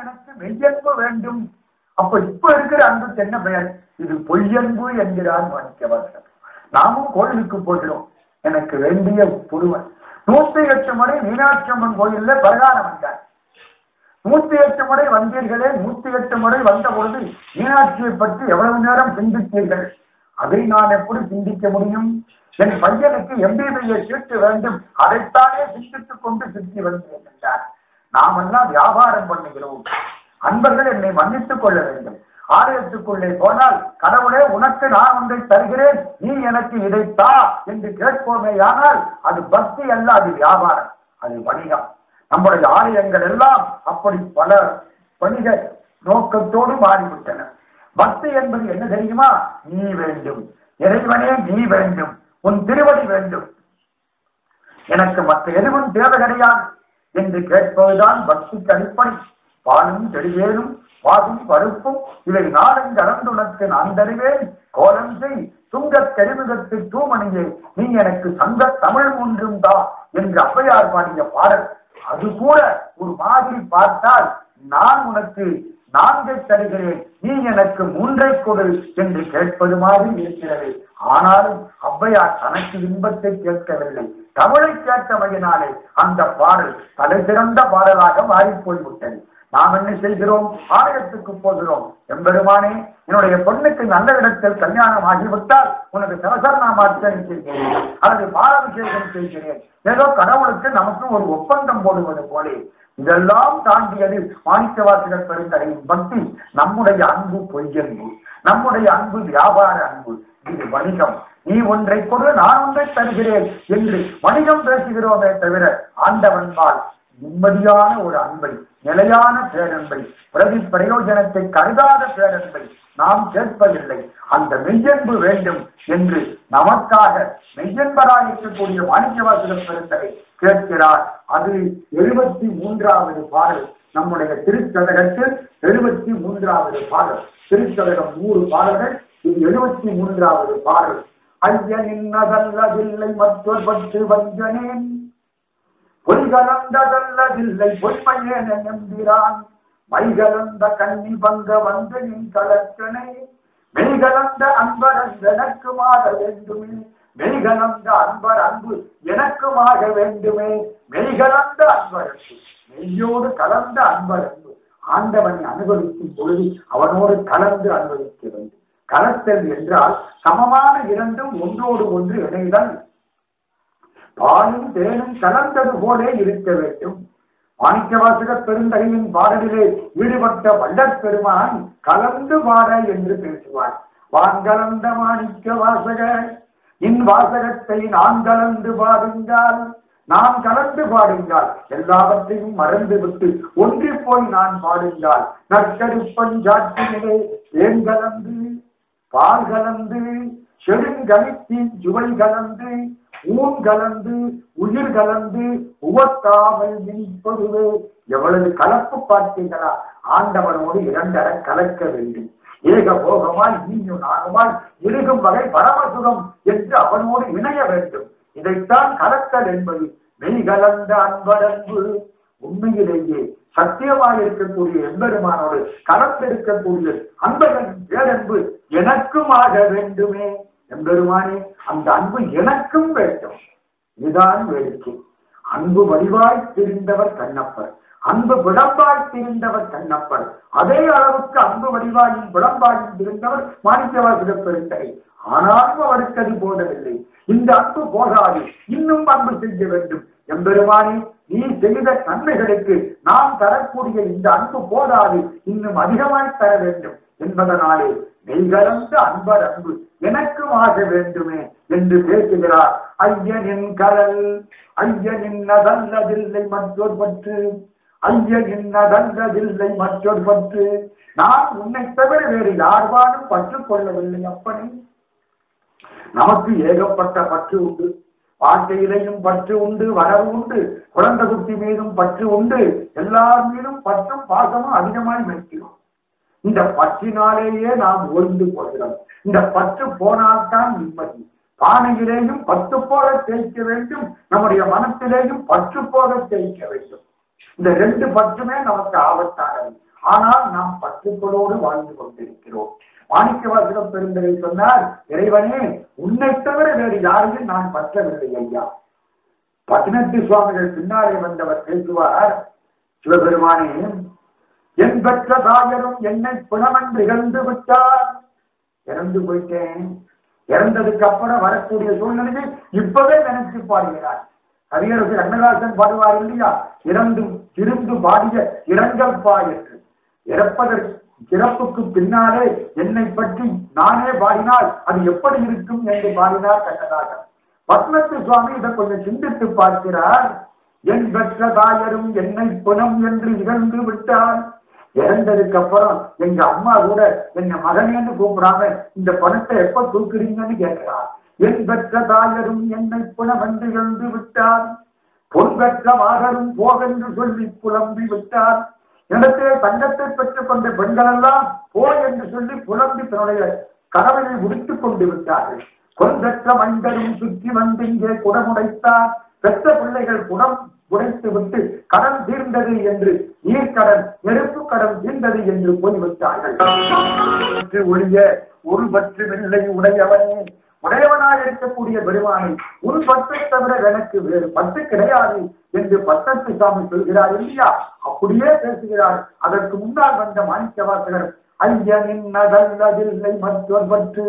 எனக்கு மெய்யன்பு வேண்டும் அப்ப இப்ப இருக்கிற அன்புக்கு என்ன பெயர் இது பொய்யன்பு என்கிறார் மாணிக்கவாசகர் நாமும் கோயிலுக்கு போகிறோம் எனக்கு வேண்டிய புருவன் நூத்தி எட்டு முறை மீனாட்சி அம்மன் கோயில்ல பிரகாரம் வந்தார் நூத்தி எட்டு முறை வந்தீர்களே நூத்தி எட்டு முறை வந்த பொழுது மீனாட்சியை பற்றி எவ்வளவு நேரம் சிந்தித்தீர்கள் அதை நான் எப்படி சிந்திக்க முடியும் என் பையனுக்கு எம்பிபிஎஸ் சீட்டு வேண்டும் அதைத்தானே சிந்தித்துக் கொண்டு சுற்றி வந்தேன் என்றார் நாம் எல்லாம் வியாபாரம் பண்ணுகிறோம் அன்பர்கள் என்னை மன்னித்துக் கொள்ள வேண்டும் ஆலயத்துக்குள்ளே போனால் கடவுளே உனக்கு நான் ஒன்றை தருகிறேன் நீ எனக்கு இதை தா என்று கேட்போமே ஆனால் அது பக்தி அல்ல அது வியாபாரம் அது வணிகம் நம்முடைய ஆலயங்கள் எல்லாம் அப்படி பல வணிக நோக்கத்தோடு மாறிவிட்டன பக்தி என்பது என்ன தெரியுமா நீ வேண்டும் இறைவனே நீ வேண்டும் உன் திருவடி வேண்டும் எனக்கு மற்ற எதுவும் தேவை கிடையாது என்று கேட்பதுதான் பக்திக்கு அடிப்படை பாலும் தெளிவேனும் பாகும் பருப்பும் இவை நாடும் கலந்துணக்கு நான் தருவேன் கோலம் செய் துங்கத் தெரிமுகத்து தூமணியே நீ எனக்கு சங்க தமிழ் ஒன்றும் தா என்று ஔவையார் பாடிய பாடல் அது கூட ஒரு மாதிரி பார்த்தால் நான் உனக்கு நான்கை தருகிறேன் நீ எனக்கு மூன்றை கொடு என்று கேட்பது மாதிரி இருக்கிறது ஆனாலும் ஔவையார் தனக்கு இன்பத்தை கேட்கவில்லை தமிழை கேட்டமையினாலே அந்த பாடல் தலை சிறந்த பாடலாக மாறிப் போய்விட்டது நாம் என்ன செய்கிறோம் ஆலயத்துக்கு போகிறோம் எம்பெருமானே என்னுடைய பொண்ணுக்கு நல்ல இடத்தில் கல்யாணம் ஆகிவிட்டால் உனக்கு சவசரணாமார்த்தனை செய்கிறேன் அல்லது பாலாபிஷேகம் செய்கிறேன் ஏதோ கடவுளுக்கு நமக்கு ஒரு ஒப்பந்தம் போடுவது போலே இதெல்லாம் தாண்டியது மாணிக்கவாசிகள் பெருங்கடையின் பக்தி நம்முடைய அன்பு பொய்யன்பு நம்முடைய அன்பு வியாபார அன்பு இது வணிகம் நீ ஒன்றை கொடு நான் ஒன்றை தருகிறேன் என்று வணிகம் பேசுகிறோமே தவிர ஆண்டவன்பால் நிம்மதியான ஒரு அன்பை நிலையான பேரன்பை பிரதி பிரயோஜனத்தை கருதாத பேரன்பை நாம் கேட்பதில்லை அந்த மெய்யன்பு வேண்டும் என்று நமக்காக மெய்யன்பராக இருக்கக்கூடிய மாணிக்கவாசகர் பெருந்தகை கேட்கிறார் அது எழுபத்தி மூன்றாவது பாடல் நம்முடைய திருச்சதகத்தில் எழுபத்தி மூன்றாவது பாடல் திருச்சதகம் நூறு பாடல்கள் இது எழுபத்தி மூன்றாவது பாடல் ஐயனின் நகல்லதில்லை மற்றொரு பற்று வஞ்சனேன் பொய்கலந்ததல்லதில்லை பொய்மையேன நம்பிரான் மைகலந்த கண்ணி பங்க வந்து நின் கலக்கனை மெய்கலந்த அன்பர் எனக்குமாக வேண்டுமே மெய்கலந்த அன்பர் அன்பு எனக்குமாக வேண்டுமே மெய்கலந்த அன்பர் அன்பு மெய்யோடு கலந்த அன்பர் அன்பு ஆண்டவனை அனுபவிக்கும் பொழுது அவனோடு கலந்து அனுபவிக்க வேண்டும் கலத்தல் என்றால் சமமான இரண்டும் ஒன்றோடு ஒன்று இணைதல் பாலும் தேனும் கலந்தது போலே இருக்க வேண்டும் மாணிக்கவாசக பெருந்தகையின் பாடலிலே ஈடுபட்ட வள்ளற் பெருமான் கலந்து பாட என்று பேசுவார் வான் கலந்த மாணிக்க வாசக இன் வாசகத்தை நான் கலந்து பாடுங்கால் நான் கலந்து பாடுங்கால் எல்லாவற்றையும் மறந்து விட்டு ஒன்றி போய் நான் பாடுங்கால் நற்கருப்பன் சாட்சியிலே ஏன் கலந்து பால் கலந்து செடுங்கலித்தின் சுவை கலந்து ஊன் கலந்து உயிர் கலந்து உவத்தாமல் நிற்பதுவே எவ்வளவு கலப்பு பார்த்தீங்களா ஆண்டவனோடு இரண்டர கலக்க வேண்டும் ஏக போகமாய் நீயும் நானுமாய் இருகும் வகை பரமசுகம் என்று அவனோடு இணைய வேண்டும் இதைத்தான் கலத்தல் என்பது மெய் கலந்த அன்படன்பு உண்மையிலேயே சத்தியமாக இருக்கக்கூடிய எம்பெருமானோடு கலந்திருக்கக்கூடிய அன்பர்களின் பேரன்பு எனக்குமாக வேண்டுமே எம்பெருமானே அந்த அன்பு எனக்கும் வேண்டும் இதுதான் வேடிக்கை அன்பு வடிவாய் திரிந்தவர் கண்ணப்பர் அன்பு விளம்பாய் திரிந்தவர் கண்ணப்பர் அதே அளவுக்கு அன்பு வடிவாயும் விளம்பாயும் திரிந்தவர் மாணிக்கவாசக பெருந்தகை ஆனாலும் அவருக்கு அது போதவில்லை இந்த அன்பு போதாது இன்னும் அன்பு செய்ய வேண்டும் எம்பெருமானே நீ செய்த நன்மைகளுக்கு நாம் தரக்கூடிய இந்த அன்பு போதாது இன்னும் அதிகமாய் தர வேண்டும் என்பதனாலே மெய்கலந்த அன்பர் அன்பு எனக்கும் ஆக வேண்டுமே என்று பேசுகிறார் ஐயனின் கலல் ஐயனின் நதல்லதில்லை மற்றொரு பற்று ஐயனின் நதல்லதில்லை மற்றொரு பற்று நான் உன்னை தவிர வேறு யார்வானும் பற்றுக் கொள்ளவில்லை அப்பனே நமக்கு ஏகப்பட்ட பற்று உண்டு வாழ்க்கையிலையும் பற்று உண்டு வரவு உண்டு குழந்தை குட்டி மீதும் பற்று உண்டு எல்லார் மீதும் பற்றும் பாசமும் அதிகமாய் வைக்கிறோம் இந்த பற்றினாலேயே நாம் ஓய்ந்து போகிறோம் இந்த பற்று போனால்தான் நிம்மதி பானையிலேயும் பத்து போல தேய்க்க வேண்டும் நம்முடைய மனத்திலேயும் பற்று போல தேய்க்க வேண்டும் இந்த ரெண்டு பற்றுமே நமக்கு ஆபத்தானது ஆனால் நாம் பற்றுக்களோடு வாழ்ந்து கொண்டிருக்கிறோம் மாணிக்கவாசகம் பெருந்தகை சொன்னார் இறைவனே உன்னை தவிர வேறு யாரையும் நான் பற்றவில்லை ஐயா பதினெட்டு சுவாமிகள் பின்னாலே வந்தவர் பேசுவார் சிவபெருமானே என் பெற்ற தாயரும் என்னை புனமன்று இழந்து விட்டார் இறந்து போயிட்டேன் இறந்ததுக்கு அப்புறம் வரக்கூடிய சூழ்நிலையை இப்பவே நினைச்சு பாடுகிறார் கவியரசு கண்ணதாசன் பாடுவார் இல்லையா இறந்து திருந்து பாடிய இரங்கல் பா என்று இறப்பதற்கு இறப்புக்கு பின்னாலே என்னை பற்றி நானே பாடினால் அது எப்படி இருக்கும் என்று பாடினார் கண்ணதாசன் பத்மத்து சுவாமி இதை கொஞ்சம் சிந்தித்து பார்க்கிறார் என் பெற்ற தாயரும் என்னை புனம் என்று இழந்து விட்டார் இறந்ததுக்கு அப்புறம் எங்க அம்மா கூட என்ன மகனேன்னு கூப்பிடாம இந்த பணத்தை எப்ப தூக்குறீங்கன்னு கேட்கிறார் என் பெற்ற தாயரும் என்னை புனம் என்று இழந்து விட்டார் பொன் பெற்ற மாதரும் போகென்று சொல்லி புலம்பி விட்டார் இடத்திலே தங்கத்தை பெற்றுக் கொண்ட பெண்கள் எல்லாம் போ என்று சொல்லி புலம்பி தன்னுடைய கனவை முடித்துக் கொண்டு விட்டார்கள் கொன்றற்ற மண்டரும் சுற்றி வந்து இங்கே குடமுடைத்தார் பெற்ற பிள்ளைகள் குடம் உடைத்து விட்டு கடன் தீர்ந்தது என்று நீர்க்கடன் நெருப்பு கடன் தீர்ந்தது என்று போய்விட்டார்கள் பற்று ஒழிய ஒரு பற்று வெள்ளை உடையவனே உடையவனாக இருக்கக்கூடிய பெருமானை உன் பற்றை தவிர எனக்கு வேறு பற்று கிடையாது என்று பத்தத்து சாமி சொல்கிறார் இல்லையா அப்படியே பேசுகிறார் அதற்கு முன்னால் வந்த மாணிக்க வாசகர் ஐயனின் நகல்லதில்லை மற்றொரு பற்று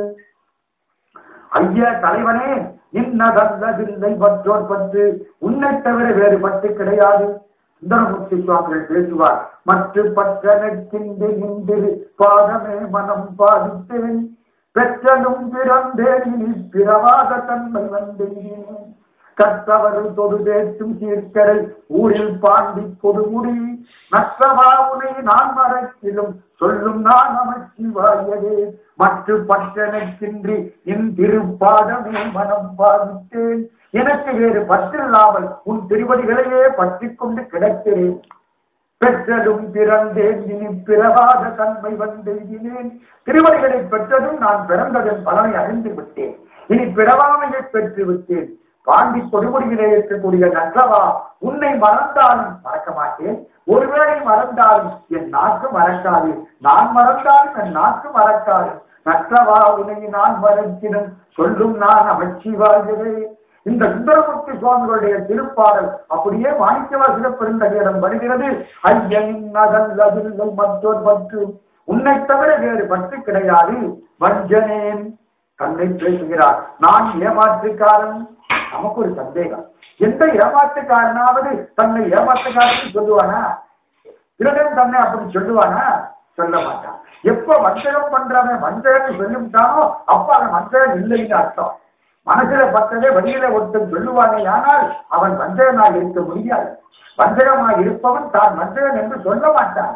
ஐயா தலைவனே இன்னதல்லதில்லை மற்றோர் பற்று உன்னை தவிர வேறு பற்று கிடையாது சுந்தரமூர்த்தி சுவாமிகள் பேசுவார் மற்ற பற்றனக்கின்று நின்று பாதமே மனம் பாதித்தேன் பெற்றலும் பிறந்தேன் இனி பிறவாத தன்மை வந்தேன் கற்றவர் தொடு பேச்சும் சீர்க்கரை ஊரில் பாண்டி கொடுமுடி நற்றவா உனை நான் மறக்கிலும் சொல்லும் நான் அமைச்சிவாயதே மற்ற பற்றனக்கின்றி என் திருப்பாதமே மனம் பாதித்தேன் எனக்கு வேறு பற்றில்லாமல் உன் திருவடிகளையே பற்றிக் கொண்டு கிடக்கிறேன் பெற்றதும் பிறந்தேன் இனி பிறவாத தன்மை வந்தெய்தினேன் திருவடிகளை பெற்றதும் நான் பிறந்ததன் பலனை அறிந்து விட்டேன் இனி பிறவாமையை பெற்று விட்டேன் பாண்டி கொடுமுடியிலே இருக்கக்கூடிய நற்றவா உன்னை மறந்தாலும் மறக்க மாட்டேன் ஒருவேளை மறந்தாலும் என் நாக்கு மறக்காது நான் மறந்தாலும் என் நாக்கு மறக்காது நற்றவா உன்னை நான் மறக்கினும் சொல்லும் நான் அமைச்சிவாழ்கிறே இந்த சுந்தரமூர்த்தி சுவாமிகளுடைய திருப்பாடல் அப்படியே மாணிக்கவாசிக பெருந்தகையிடம் வருகிறது ஐயனின் நகல்லதில்லை மற்றொரு பற்று உன்னை தவிர வேறு பற்று கிடையாது வஞ்சனேன் தன்னை பேசுகிறார் நான் ஏமாற்றுக்காரன் நமக்கு ஒரு சந்தேகம் எந்த ஏமாற்றுக்காரனாவது தன்னை ஏமாற்றுக்காரன் சொல்லுவானா பிறகும் தன்னை அப்படி சொல்லுவானா சொல்ல மாட்டான் எப்ப வஞ்சகம் பண்றவன் வஞ்சகன்னு சொல்லிவிட்டானோ அப்ப அவன் வஞ்சகன் இல்லைன்னு அர்த்தம் மனசுல பட்டதே வெளியில ஒருத்தன் சொல்லுவானே ஆனால் அவன் வஞ்சகனாக இருக்க முடியாது வஞ்சகமாக இருப்பவன் தான் வஞ்சகன் என்று சொல்ல மாட்டான்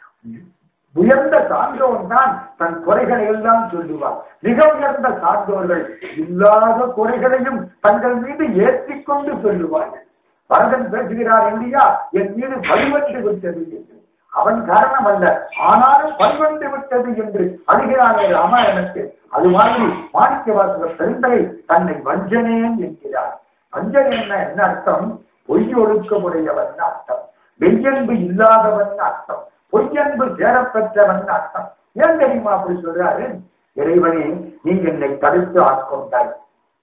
உயர்ந்த சான்றோன் தான் தன் குறைகளை எல்லாம் சொல்லுவார் மிக உயர்ந்த சான்றோர்கள் இல்லாத குறைகளையும் தங்கள் மீது ஏற்றிக் கொண்டு சொல்லுவார்கள் பரதன் பேசுகிறார் இல்லையா என் மீது வழிவந்து விட்டது என்று அவன் காரணம் அல்ல ஆனாலும் வழிவந்து விட்டது என்று அழுகிறானே ராமாயணத்தில் அது மாதிரி மாணிக்க வாசகர் பெருந்தகை தன்னை வஞ்சனேன் என்கிறார் வஞ்சனேன்னா என்ன அர்த்தம் பொய் ஒழுக்கமுடையவன் அர்த்தம் மெய்யன்பு இல்லாதவன் அர்த்தம் பொய்யன்பு சேரப்பெற்றவன் அர்த்தம் ஏன் தெரியுமா அப்படி சொல்றாரு இறைவனே நீ என்னை தடுத்து ஆட்கொண்டாய்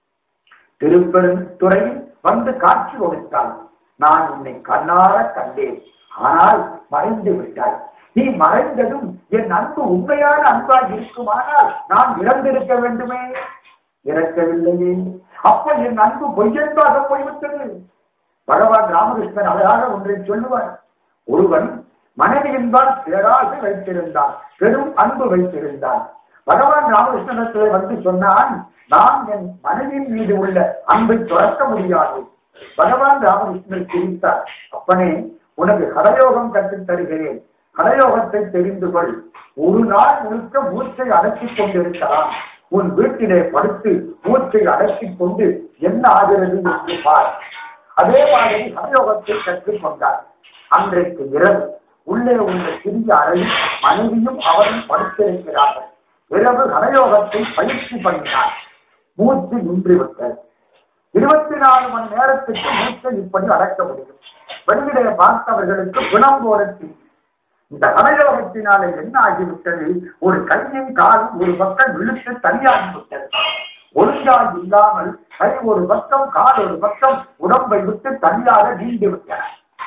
திருப்பெருந்துறையில் வந்து காட்சி கொடுத்தாய் நான் உன்னை கண்ணார கண்டேன் ஆனால் மறைந்து விட்டாய் நீ மறைந்ததும் என் அன்பு உண்மையான அன்பாக இருக்குமானால் நான் இறந்திருக்க வேண்டுமே இறக்கவில்லையே அப்ப என் அன்பு பொய்யன்பாக போய்விட்டது பகவான் ராமகிருஷ்ணன் அழகாக ஒன்றை சொல்லுவார் ஒருவன் மனைவி என்பால் பேராசை வைத்திருந்தான் பெரும் அன்பு வைத்திருந்தான் பகவான் ராமகிருஷ்ணனத்தில் வந்து சொன்னான் நான் என் மனைவியின் மீது உள்ள அன்பை துறக்க முடியாது பகவான் ராமகிருஷ்ணன் சிரித்தார் அப்பனே உனக்கு கடயோகம் கற்றுத் தருகிறேன் கடயோகத்தை தெரிந்து கொள் ஒரு நாள் முழுக்க மூச்சை அடக்கிக் கொண்டிருக்கலாம் உன் வீட்டிலே படுத்து மூச்சை அடக்கிக் கொண்டு என்ன ஆகிறது என்று பார் அதே மாதிரி கடயோகத்தை கற்றுக்கொண்டார் அன்றைக்கு இரவு உள்ளே உள்ள சிறிய அறையில் மனைவியும் அவரும் படுத்திருக்கிறார்கள் இரவு கடயோகத்தை பயிற்சி பண்ணினார் மூச்சு நின்றுவிட்டது இருபத்தி நாலு மணி நேரத்துக்கு மூச்சை இப்படி அடக்க முடியும் வெளியிலே பார்த்தவர்களுக்கு குணம் போல தெரியும். இந்த கடயோக கோபத்தினாலே என்ன ஆகிவிட்டது ஒரு கையும் காலும் ஒரு பக்கம் இழுத்து தனியாகிவிட்டது ஒழுங்கால் இல்லாமல் கை ஒரு பக்கம் கால் ஒரு பக்கம் உடம்பை விட்டு தனியாக நீண்டு விட்டன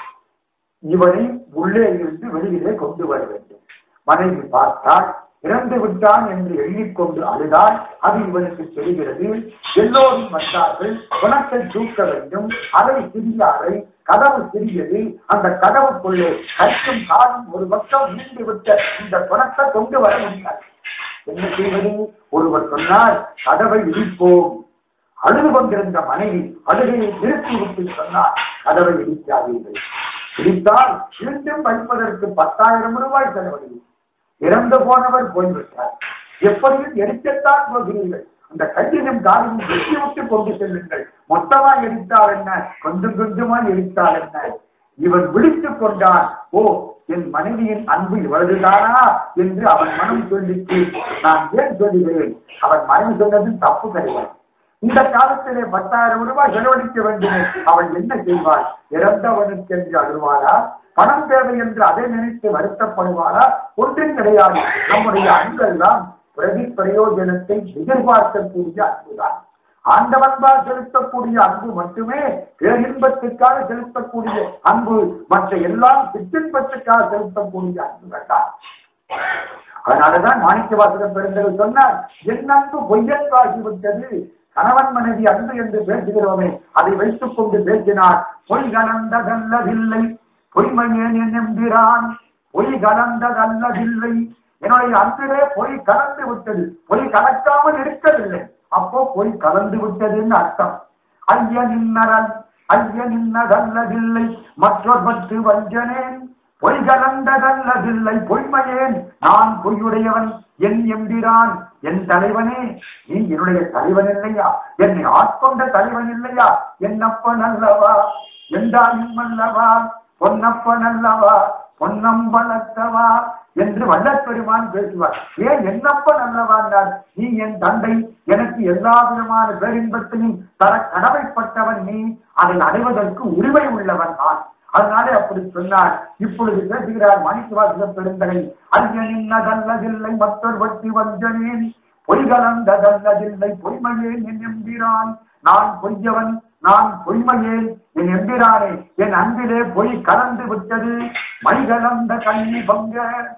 இவனை உள்ளே இருந்து வெளியிலே கொண்டு வர வேண்டும் மனைவி பார்த்தால் இறந்து விட்டான் என்று எண்ணிக்கொண்டு அழுதால் அது இவனுக்கு தெரிகிறது எல்லோரும் வந்தார்கள் குணத்தை தூக்க வேண்டும் அறை சிறிய அறை கதவு சிறியது அந்த கதவுக்குள்ளே கைக்கும் காலும் ஒரு பக்கம் நீண்டு விட்ட இந்த குணத்தை கொண்டு வர முடியாது என்ன செய்வது ஒருவர் சொன்னார் கதவை இடிப்போம் அழுது கொண்டிருந்த மனைவி அழுகையை நிறுத்தி விட்டு சொன்னார் கதவை இடிக்காதீர்கள் இடித்தால் மீண்டும் வைப்பதற்கு பத்தாயிரம் ரூபாய் செலவழியும் இறந்து போனவர் போய்விட்டார் எப்படியும் எரிக்கத்தான் போகிறீர்கள் அந்த கையிலும் காலையும் வெட்டி விட்டு கொண்டு செல்லுங்கள் மொத்தமா எரித்தால் என்ன கொஞ்சம் கொஞ்சமா எரித்தால் என்ன இவன் விழித்துக் கொண்டான் ஓ என் மனைவியின் அன்பு இவ்வளவுதானா என்று அவன் மனம் சொல்லிட்டு நான் ஏன் சொல்லுகிறேன் அவன் மனைவி சொன்னது தப்பு கிடையாது இந்த காலத்திலே பத்தாயிரம் ரூபாய் செலவழிக்க வேண்டுமே அவள் என்ன செய்வாள் இறந்தவனுக்கு என்று அழுவாளா பணம் தேவை என்று அதை நினைத்து வருத்தப்படுவாரா ஒன்றும் கிடையாது நம்முடைய அன்பெல்லாம் பிரதி பிரயோஜனத்தை எதிர்பார்க்கக்கூடிய அன்புதான் ஆண்டவன்பால் செலுத்தக்கூடிய அன்பு மட்டுமே பேரின்பத்துக்காக செலுத்தக்கூடிய அன்பு மற்ற எல்லாம் சிற்றின்பத்துக்காக செலுத்தக்கூடிய அன்பு வேண்டாம் அதனாலதான் மாணிக்க வாசகர் பெருந்தகர் சொன்னார் என் அன்பு பொய்யற்காகிவிட்டது கணவன் மனைவி அன்பு என்று பேசுகிறோமே அதை வைத்துக் கொண்டு பேசினார் பொய் கலந்ததல்லதில்லை பொய்மையேன் என்கிறான் பொய் கலந்ததல்லதில்லை என்னுடைய அன்பிலே பொய் கலந்து விட்டது பொய் கலக்காமல் இருக்கவில்லை அப்போ பொய் கலந்து விட்டதுன்னு அர்த்தம் ஐய நின்னரல் ஐய நின்னதல்லதில்லை மற்றொரு பற்று வஞ்சனேன் பொய் கலந்ததல்லதில்லை பொய்மையேன் நான் பொய்யுடையவன் என் எம்பிரான் என் தலைவனே நீ என்னுடைய தலைவன் இல்லையா என்னை ஆட்கொண்ட தலைவன் இல்லையா என்னப்பன் அல்லவா எந்தாயும் அல்லவா பொன்னப்பன் அல்லவா பொன்னம்பலத்தவா என்று வல்லப்பெருமான் பேசுவார் ஏன் என்னப்பன் அல்லவாண்டார் நீ என் தந்தை எனக்கு எல்லா விதமான பேரின்பத்தையும் தர கடமைப்பட்டவன் நீ அதை அடைவதற்கு உரிமை உள்ளவன் நான் அதனாலே அப்படி சொன்னார் இப்பொழுது பேசுகிறார் மாணிக்கவாசக பெருந்தகை ஐயனின்னதல்லதில்லை மற்றொரு வட்டி வஞ்சனேன் பொய்கலந்ததல்லதில்லை பொய்மையேன் என் எம்பிரான் நான் பொய்யவன் நான் பொய்மையேன் என் எம்பிரானே என் அன்பிலே பொய் கலந்து விட்டது மை கலந்த கண்ணி பங்க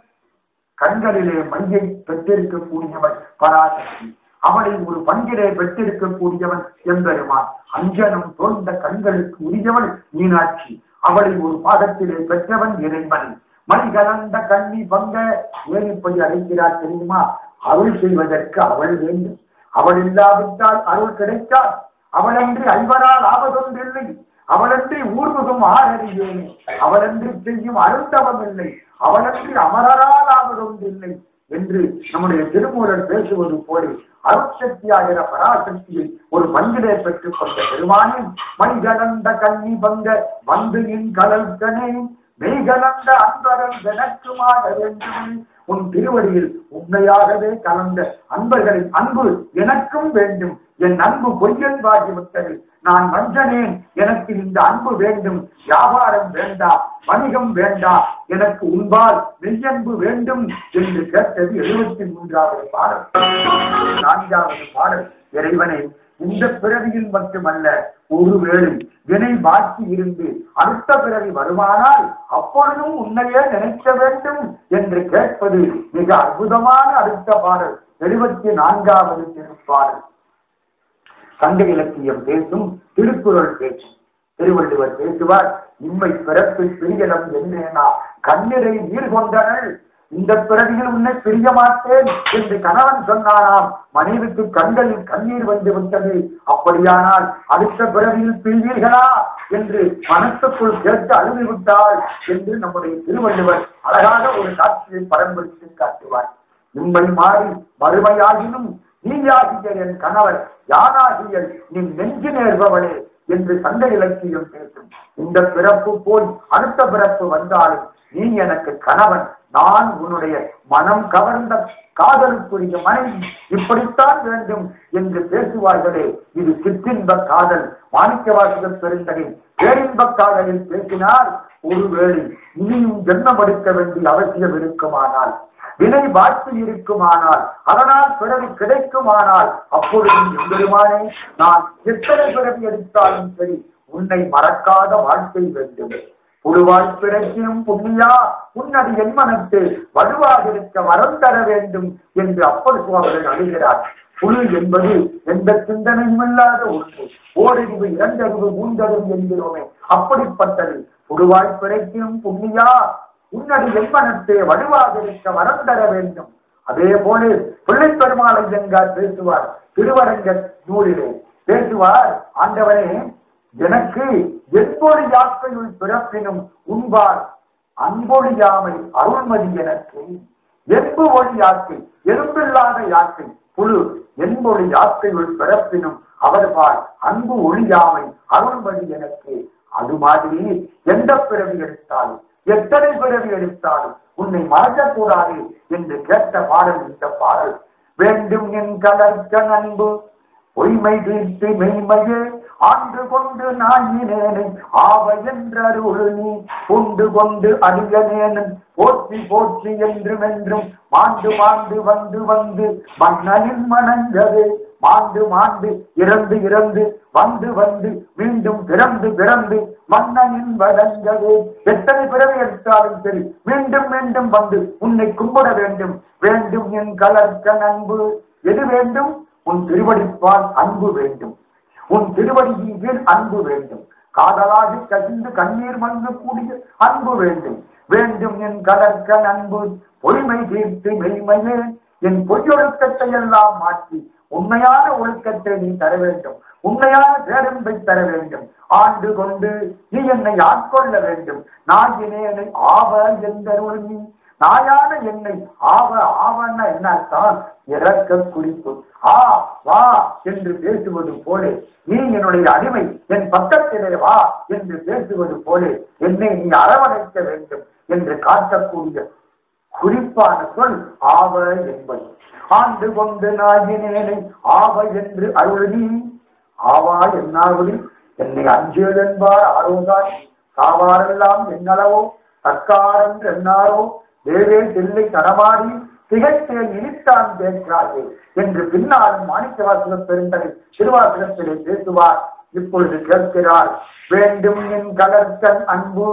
கண்களிலே மையை பெற்றிருக்கக்கூடியவன் பராசக்தி அவளை ஒரு பங்கிலே பெற்றிருக்கக்கூடியவன் எம்பெருமான் அஞ்சனம் தோன்ற கண்களுக்கு உரியவள் மீனாட்சி அவளை ஒரு பாதத்திலே பெற்றவன் இறைவன் மணி கலந்த கண்ணி பங்க ஏன் இப்படி அழைக்கிறார் தெரியுமா அருள் செய்வதற்கு அவள் வேண்டும் அவள் இல்லாவிட்டால் அருள் கிடைக்காது அவளன்றி ஐவரால் ஆவதொன்றில்லை அவளன்றி ஊர்முகம் ஆறறியேனே அவளன்றி செய்யும் அருந்தவம் இல்லை அவளன்றி அமரரால் ஆவதொன்றில்லை என்று நம்முடைய திருமூலர் பேசுவது போல அருட்சக்தியாகிற பராசக்தியை ஒரு பங்கிலே பெற்றுக் கொண்ட பெருமானின் மணிகலந்த கண்ணி பங்க வந்து நின் கலல்கனே மெய்கலந்த அன்பரன் எனக்குமாக வேண்டும் உன் திருவடியில் உண்மையாகவே கலந்த அன்பர்களின் அன்பு எனக்கும் வேண்டும் என் அன்பு பொய்யன்பாகிவிட்டது நான் வஞ்சனேன் எனக்கு இந்த அன்பு வேண்டும் வியாபாரம் வேண்டாம் வணிகம் வேண்டாம் எனக்கு உன்பால் மெய்யன்பு வேண்டும் என்று கேட்டது எழுபத்தி மூன்றாவது பாடல் நான்காவது பாடல் இறைவனை இந்த பிறவியில் மட்டுமல்ல ஒருவேளை வினை பாக்கி இருந்து அடுத்த பிறவி வருமானால் அப்பொழுதும் உன்னையே நினைக்க வேண்டும் என்று கேட்பது மிக அற்புதமான அடுத்த பாடல் எழுபத்தி நான்காவது திருப்பாடல் சங்க இலக்கியம் பேசும் திருக்குறள் பேசும் திருவள்ளுவர் பேசுவார் இம்மை பிறப்பில் பிரியலம் என்னேனா கண்ணிரை நீர் கொண்டனள் இந்த பிறவியில் உன்னை பிரிய மாட்டேன் என்று கணவன் சொன்னானாம் மனைவிக்கு கண்களில் கண்ணீர் வந்து விட்டது அப்படியானால் அடுத்த பிறவியில் பிரிவீர்களா என்று மனசுக்குள் கேட்டு அழுது விட்டாள் என்று நம்முடைய திருவள்ளுவர் அழகாக ஒரு காட்சியை பரம்பரித்து காட்டுவார் உண்மை மாறி மறுமையாகினும் நீயாகிய என் கணவர் யானாகிய நீ நெஞ்சு நேர்பவளே என்று சங்க இலக்கியம் பேசும் இந்த பிறப்பு போய் அடுத்த பிறப்பு வந்தாலும் நீ எனக்கு கணவன் நான் உன்னுடைய மனம் கவர்ந்த காதலுக்குரிய மனைவி இப்படித்தான் வேண்டும் என்று பேசுவார்களே இது சிற்றின்ப காதல் மாணிக்கவாசகர் பெருந்தகை பேரின்ப காதலில் பேசினால் ஒருவேளை இனியும் ஜென்மம் எடுக்க வேண்டிய அவசியம் இருக்குமானால் வினை வாழ்த்து இருக்குமானால் அதனால் பிறகு கிடைக்குமானால் அப்பொழுது எம்பெருமானே நான் எத்தனை பிறகு எடுத்தாலும் சரி உன்னை மறக்காத வாழ்க்கை வேண்டும் புழுவாய் பிறக்கியும் புண்ணியா உன்னடி என் மனத்து வலுவாக இருக்க வரம் தர வேண்டும் என்று அப்பர் சுவாமிகள் அழுகிறார் புழு என்பது எந்த சிந்தனையும் இல்லாத ஒன்று ஓரறிவு இரண்டறிவு மூன்றறிவு என்கிறோமே அப்படிப்பட்டது புழுவாய் பிறக்கியும் புண்ணியா உன்னடி என் மனத்தே வலுவாக இருக்க வரம் தர வேண்டும் அதே போல பிள்ளை பெருமாள் ஐயங்கார் பேசுவார் திருவரங்க நூலிலே பேசுவார் ஆண்டவனே எனக்கு எப்பொழு யாக்கையுள் பிறப்பினும் உண்பார் அன்பொழி யாமை அருள்மதி எனக்கு என்பு ஒளி யாக்கை எறும்பில்லாத யாக்கை புழு என்பொழி யாக்கையுள் பிறப்பினும் அவர்பால் அன்பு ஒளியாமை அருள்மதி எனக்கு அது மாதிரி எந்த பிறவி எடுத்தாலும் எத்தனை பிறவி எடுத்தாலும் உன்னை மறக்கக்கூடாது என்று கேட்ட பாடல் இந்த பாடல் வேண்டும் என் கலர்க்க அன்பு பொய்மை தீர்த்து மெய்மையே ஆண்டு கொண்டு நாயினேனை ஆவ என்றருள் நீ கொண்டு கொண்டு அடியனேனும் போற்றி போற்றி என்றும் என்றும் மாண்டு மாண்டு வந்து வந்து மன்னனின் மணந்தது மாண்டு மாண்டு இறந்து இறந்து வந்து வந்து மீண்டும் பிறந்து பிறந்து மன்னனின் வழங்கவே எத்தனை பிறவி எடுத்தாலும் சரி மீண்டும் மீண்டும் வந்து உன்னை கும்பிட வேண்டும் வேண்டும் என் கலர்க்க அன்பு எது வேண்டும் உன் திருவடிப்பால் அன்பு வேண்டும் உன் திருவடியின் கீழ் அன்பு வேண்டும் காதலாகி கசிந்து கண்ணீர் மண்ணு கூடிய அன்பு வேண்டும் வேண்டும் என் கலர்க்க அன்பு பொய்மை தீர்த்து மெய்மையே என் பொய்யொழுக்கத்தை எல்லாம் மாற்றி உண்மையான ஒழுக்கத்தை நீ தர வேண்டும் உண்மையான பேரன்பை தர வேண்டும் ஆண்டு கொண்டு நீ என்னை ஆட்கொள்ள வேண்டும் நாயினேனை ஆவ எந்தருள் நீ நாயான என்னை ஆவ ஆவன என்னத்தான் இறக்க குறிப்பு ஆ வா என்று பேசுவது போல நீ என்னுடைய அடிமை என் பக்கத்திலே வா என்று பேசுவது போல என்னை நீ அரவணைக்க வேண்டும் என்று காட்டக்கூடிய குறிப்பான சொல் ஆவ என்பது ஆண்டு கொண்டு நாயினேனை ஆவ என்று அருளி ஆவா என்னாவது என்னை அஞ்சேல் என்பார் ஆரோதான் சாவாரெல்லாம் என்னளவோ தற்காரம் என்னாரோ தேவே தில்லை தடமாடி திகழ்த்தேன் இனித்தான் கேட்கிறாயே என்று பின்னாலும் மாணிக்கவாசக பெருந்தகை திருவாசகத்திலே பேசுவார் இப்பொழுது கேட்கிறார் வேண்டும் என் கலர்க்கன் அன்பு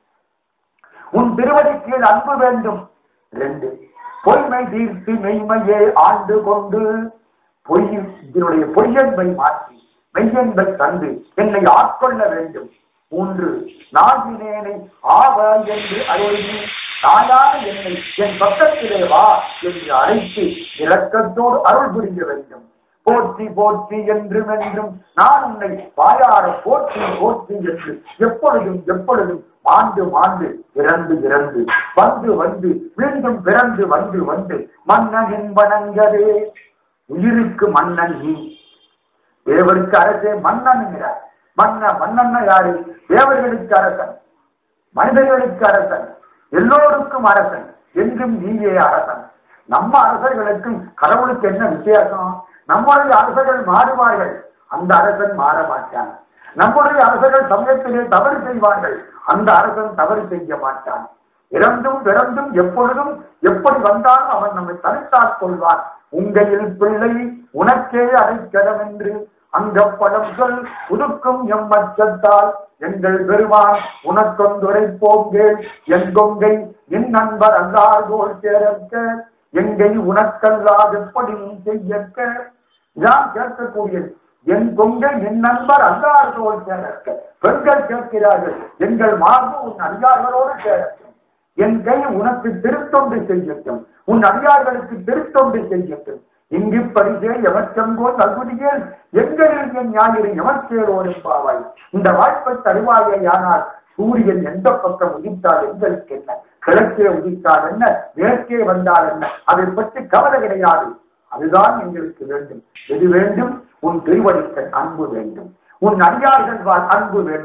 உன் திருவடி கீழ் அன்பு வேண்டும் ரெண்டு பொய்மை தீர்த்து மெய்மையே ஆண்டு கொண்டு பொய் இதனுடைய பொய்யன்பை மாற்றி மெய்யன்பை தந்து என்னை ஆட்கொள்ள வேண்டும் மூன்று நாகினேனை ஆவ என்று அழைத்து தாயான என்னை என் பக்கத்திலே வா என்று அழைத்து இரக்கத்தோடு அருள் புரிய வேண்டும் போற்றி போற்றி என்றும் என்றும் நான் உன்னை வாயார போற்றி போற்றி என்று எப்பொழுதும் எப்பொழுதும் மாண்டு மாண்டு இறந்து இறந்து வந்து வந்து மீண்டும் பிறந்து வந்து வந்து மன்னனின் வணங்கவே உயிருக்கு மன்னன் நீ தேவருக்கு அரசே மன்னன்கிறார் மன்ன மன்னன் யாரு தேவர்களுக்கு அரசன் மனிதர்களுக்கு அரசன் எல்லோருக்கும் அரசன் என்றும் நீயே அரசன் நம்ம அரசர்களுக்கும் கடவுளுக்கு என்ன வித்தியாசம் நம்முடைய அரசர்கள் மாறுவார்கள் அந்த அரசன் மாற மாட்டான் நம்முடைய அரசர்கள் சமயத்திலே தவறு செய்வார்கள் அந்த அரசன் தவறு செய்ய மாட்டான் இறந்தும் பிறந்தும் எப்பொழுதும் எப்படி வந்தாலும் அவன் நம்மை தனித்தாக் கொள்வான் உங்கையில் பிள்ளை உனக்கே அடைக்கலம் என்று அங்க படம் சொல் உதுக்கும் எம்மச்சத்தால் எங்கள் பெருமான் உனக்கொந்துரை போங்கேள் என் கொங்கை என் நண்பர் அல்லார்கோள் சேரக்க எங்கை உனக்கல்லாது எப்படி நீ செய்யக்க இதான் கேட்கக்கூடியது என் கொங்கை என் நண்பர் அல்லார்கோள் சேரக்க பெண்கள் கேட்கிறார்கள் எங்கள் மார்பு உன் அடியார்களோடு சேரட்டும் என் கை உனக்கு திருத்தொண்டு செய்யட்டும் உன் அடியார்களுக்கு திருத்தொண்டு செய்யட்டும் இங்கு பரிசே எவற்றங்கோ தகுதியேல் எங்களில் என் ஞாயிறு எவற்றேரோடு பாவாய் இந்த வாய்ப்பை தருவாயே ஆனால் சூரியன் எந்த பக்கம் உதித்தால் எங்களுக்கு என்ன கிழக்கே உதித்தால் என்ன மேற்கே வந்தால் என்ன அதை பற்றி கவலை கிடையாது அதுதான் எங்களுக்கு வேண்டும் எது வேண்டும் உன் திருவடிக்கண் அன்பு வேண்டும் உன் அடியார்கள் வாழ் அன்பு வேண்டும்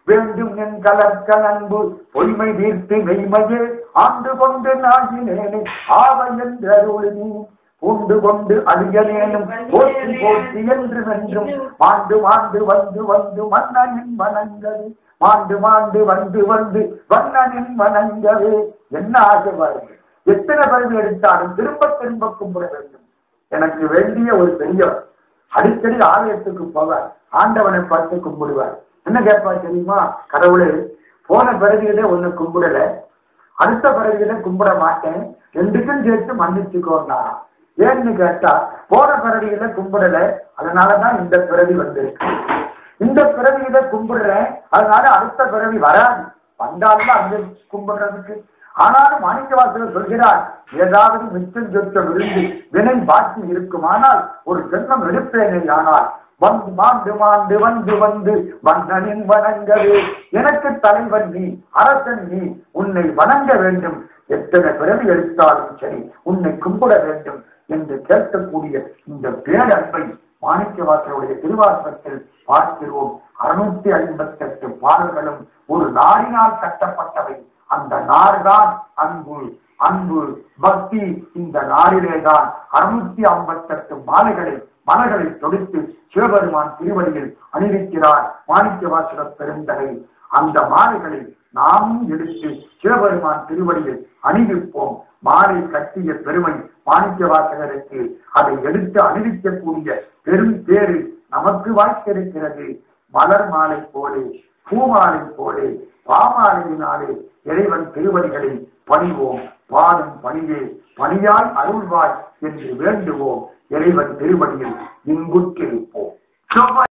வேண்டும் என் கலர்க்க அன்பு பொய்மை தீர்த்து மெய்மையே ஆண்டு கொண்டு நாகினேனே ஆவ என்றருளி நீ பூண்டு கொண்டு அழியனேனும் போற்றி போற்றி என்று வென்றும் மாண்டு மாண்டு வந்து வந்து மன்னனின் வணங்கவே மாண்டு மாண்டு வந்து வந்து வண்ணனின் வணங்கவே என்ன ஆசை பாருங்க எத்தனை பிறகு எடுத்தாலும் திரும்ப திரும்ப கும்பிட வேண்டும் எனக்கு வேண்டிய ஒரு பெரியவர் அடிக்கடி ஆலயத்துக்கு போவார் ஆண்டவனை பார்த்து கும்பிடுவார் என்ன கேட்பா தெரியுமா கடவுளே போன பிறகுகளே ஒண்ணு கும்பிடல அடுத்த பிறகுகளே கும்பிட மாட்டேன் ரெண்டுக்கும் சேர்த்து மன்னிச்சுக்கோன்னாராம் ஏன்னு கேட்டா போன பிறவியில கும்பிடல அதனாலதான் இந்த பிறவி வந்திருக்கு இந்த பிறவியில கும்பிடுறேன் அதனால அடுத்த பிறவி வராது வந்தாலும் அங்க கும்பிடுறதுக்கு ஆனாலும் மாணிக்கவாசகர் சொல்கிறார் ஏதாவது மிச்சம் சொத்த விருந்து வினை பாக்கி இருக்குமானால் ஒரு ஜென்மம் எடுப்பேனே ஆனால் வந்து மாண்டு மாண்டு வந்து வந்து வண்ணனின் வணங்கவே எனக்கு தலைவன் நீ அரசன் நீ உன்னை வணங்க வேண்டும் எத்தனை பிறவி எடுத்தாலும் சரி உன்னை கும்பிட வேண்டும் என்று கேட்கக்கூடிய இந்த பேரன்பை மாணிக்கவாசருடைய திருவாசகத்தில் பார்க்கிறோம் அறுநூத்தி ஐம்பத்தி எட்டு பாடல்களும் ஒரு நாரினால் கட்டப்பட்டவை அந்த நார்தான் அன்பு அன்பு பக்தி இந்த நாரிலேதான் அறுநூத்தி ஐம்பத்தெட்டு மாலைகளை மலர்களை தொடுத்து சிவபெருமான் திருவடியில் அணிவிக்கிறார் மாணிக்க வாசக பெருந்தகை அந்த மாலைகளை நாமும் எடுத்து சிவபெருமான் திருவடியில் அணிவிப்போம் மாலை கட்டிய பெருமை மாணிக்க வாசகருக்கு அதை எடுத்து அணிவிக்கக்கூடிய பெரும் பேரு நமக்கு வாய்த்திருக்கிறது மலர் மாலை போலே பூமாலை போலே பாமாலையினாலே இறைவன் திருவடிகளில் பணிவோம் பாடும் பணியே பணியாய் அருள்வாய் என்று வேண்டுவோம் இறைவன் திருவடியில் இன்புற்றிருப்போம் செவ்வாய்